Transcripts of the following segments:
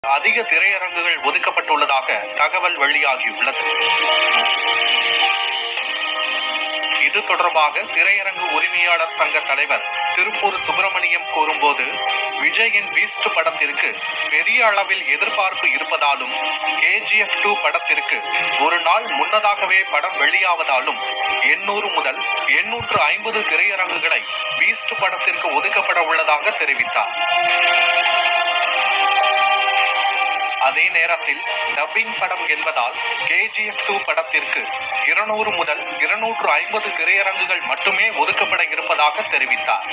அதிக திரையரங்குகள் ஒதுக்கப்பட்டுள்ளதாக தகவல் வெளியாகியுள்ளது இது தொடர்பாக திரையரங்கு உரிமையாளர் சங்க தலைவர் திருப்பூர் சுப்பிரமணியம் கூறும்போது விஜயின் பீஸ்ட் படத்திற்கு பெரிய அளவில் எதிர்பார்ப்பு இருப்பதாலும் கேஜிஎஃப் டூ படத்திற்கு ஒரு நாள் முன்னதாகவே படம் வெளியாவதாலும் எண்ணூறு முதல் எண்ணூற்று ஐம்பது திரையரங்குகளை பீஸ்ட் படத்திற்கு ஒதுக்கப்பட உள்ளதாக தெரிவித்தார் அதே நேரத்தில் டப்பிங் படம் என்பதால் கேஜிஎஃப் டூ படத்திற்கு இருநூறு முதல் இருநூற்று ஐம்பது திரையரங்குகள் மட்டுமே ஒதுக்கப்பட இருப்பதாக தெரிவித்தார்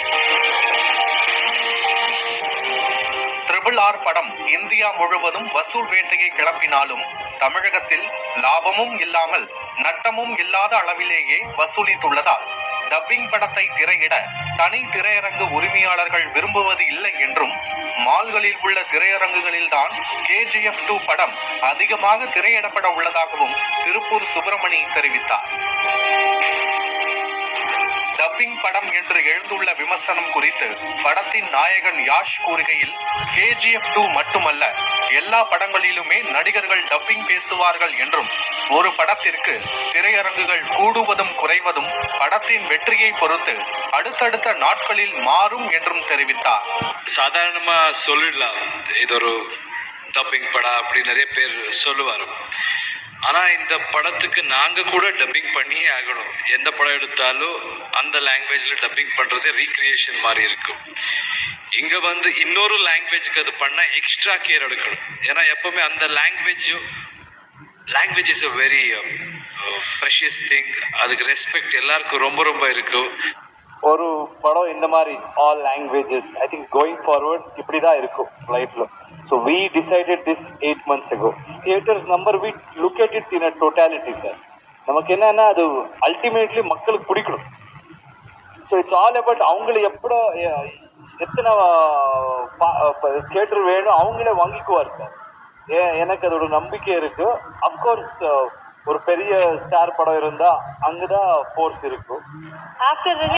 ட்ரிபிள் ஆர் படம் இந்தியா முழுவதும் வசூல் வேட்டையை கிளப்பினாலும் தமிழகத்தில் லாபமும் இல்லாமல் நட்டமும் இல்லாத அளவிலேயே வசூலித்துள்ளதால் டப்பிங் படத்தை திரையிட தனி திரையரங்கு உரிமையாளர்கள் விரும்புவது இல்லை என்றும் மால்களில் உள்ள திரையரங்குகளில் தான் கேஜிஎஃப் டூ படம் அதிகமாக திரையிடப்பட உள்ளதாகவும் திருப்பூர் சுப்பிரமணி தெரிவித்தார் டப்பிங் படம் என்று எழுந்துள்ள விமர்சனம் குறித்து படத்தின் நாயகன் யாஷ் கூறுகையில் கேஜிஎஃப் டூ மட்டுமல்ல எல்லா படங்களிலுமே நடிகர்கள் டப்பிங் பேசுவார்கள் என்றும் ஒரு படத்திற்கு திரையரங்குகள் கூடுவதும் குறைவதும் படத்தின் வெற்றியை பொறுத்து அடுத்தடுத்த நாட்களில் மாறும் என்றும் தெரிவித்தார் சாதாரணமா சொல்லிடலாம் இது ஒரு டப்பிங் படம் அப்படி நிறைய பேர் சொல்லுவார் ஆனா இந்த படத்துக்கு நாங்க கூட டப்பிங் பண்ணியே ஆகணும் எந்த படம் எடுத்தாலும் அந்த லாங்குவேஜ்ல டப்பிங் பண்றதே ரீக்ரியேஷன் மாதிரி இருக்கும் இங்க வந்து இன்னொரு லாங்குவேஜ்க்கு அது பண்ணா எக்ஸ்ட்ரா கேர் எடுக்கணும் ஏன்னா எப்பவுமே அந்த லாங்குவேஜும் language is a very precious thing அதுக்கு ரெஸ்பெக்ட் எல்லாருக்கும் ரொம்ப ரொம்ப இருக்கும் ஒரு படம் இந்த மாதிரி all languages I think going forward இப்படி தான் இருக்கும் லைஃப்ல so we decided this eight months ago theatres number we look at it in a totality sir நமக்கு என்னன்னா அது அல்டிமேட்லி மக்களுக்கு பிடிக்கணும் ஸோ இட்ஸ் ஆல் அபவுட் அவங்களை எப்படோ எ- எத்தனை தியேட்டர் வேணும் அவங்களே வாங்கிக்குவார் சார் ஏ எனக்கு அதோட நம்பிக்கை இருக்கு அஃப்கோர்ஸ் ஒரு பெரிய ஸ்டார் படம் இருந்தால் அங்கே தான் ஃபோர்ஸ் இருக்கும் After release